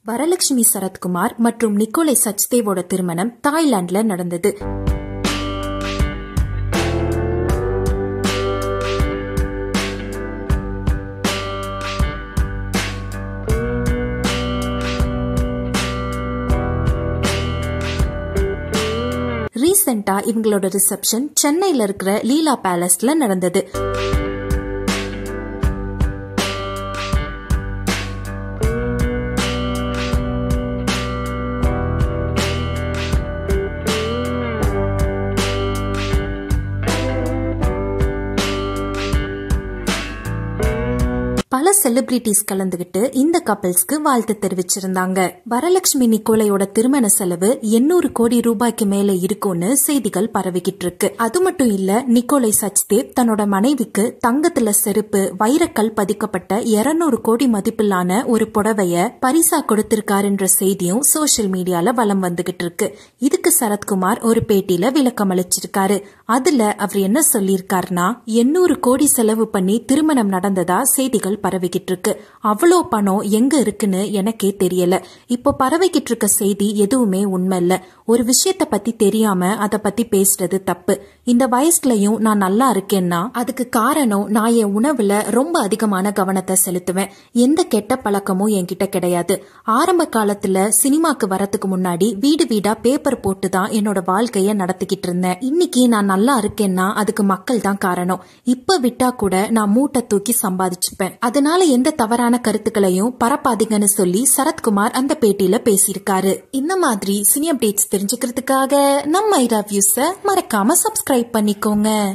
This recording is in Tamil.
வரலட்சுமி சரத்குமார் மற்றும் நிக்கோலை சச்தேவோட திருமணம் தாய்லாந்துல நடந்தது ரீசெண்டா இவங்களோட ரிசப்ஷன் சென்னையில இருக்கிற லீலா பேலஸ்ல நடந்தது பல செலிபிரிட்டிஸ் கலந்துகிட்டு இந்த கப்பல்ஸ்க்கு வாழ்த்து தெரிவிச்சிருந்தாங்க வரலட்சுமி நிக்கோலையோட திருமண செலவு எண்ணூறு கோடி ரூபாய்க்கு மேல இருக்கும்னு செய்திகள் பரவிக்கிட்டு இருக்கு அது மட்டும் இல்ல நிக்கோலை சச்தேவ் தன்னோட மனைவிக்கு தங்கத்துல செருப்பு வைரக்கல் பதிக்கப்பட்ட இருநூறு கோடி மதிப்பிலான ஒரு புடவைய பரிசா கொடுத்திருக்காருன்ற செய்தியும் சோசியல் மீடியால வலம் வந்துகிட்டு இருக்கு இதுக்கு சரத்குமார் ஒரு பேட்டியில விளக்கம் அளிச்சிருக்காரு அதுல அவர் என்ன சொல்லியிருக்காருன்னா எண்ணூறு கோடி செலவு பண்ணி திருமணம் நடந்ததா செய்திகள் பரவிக்கிட்டு இருக்கு அவ்வளோ பணம் எங்க இருக்குன்னு எனக்கே தெரியல இப்போ பரவிக்கிட்டு இருக்க செய்தி எதுவுமே உண்மை இல்ல ஒரு விஷயத்த பத்தி தெரியாம அத பத்தி பேசுறது தப்பு இந்த வயசுலயும் நான் நல்லா இருக்கேன்னா அதுக்கு காரணம் நான் என் உணவுல ரொம்ப அதிகமான கவனத்தை செலுத்துவேன் எந்த கெட்ட பழக்கமும் என்கிட்ட கிடையாது ஆரம்ப காலத்துல சினிமாக்கு வரதுக்கு முன்னாடி வீடு வீடா பேப்பர் போட்டு தான் என்னோட வாழ்க்கைய நடத்திக்கிட்டு இருந்தேன் இன்னைக்கு நான் நல்லா இருக்கேன்னா அதுக்கு மக்கள் தான் காரணம் இப்ப விட்டா கூட நான் மூட்டை தூக்கி சம்பாதிச்சுப்பேன் அதனால எந்த தவறான கருத்துக்களையும் பரப்பாதீங்கன்னு சொல்லி சரத்குமார் அந்த பேட்டியில பேசியிருக்காரு இந்த மாதிரி சினி அப்டேட்ஸ் தெரிஞ்சுக்கிறதுக்காக நம்ம ஐரா வியூஸ மறக்காம சப்ஸ்கிரைப் பண்ணிக்கோங்க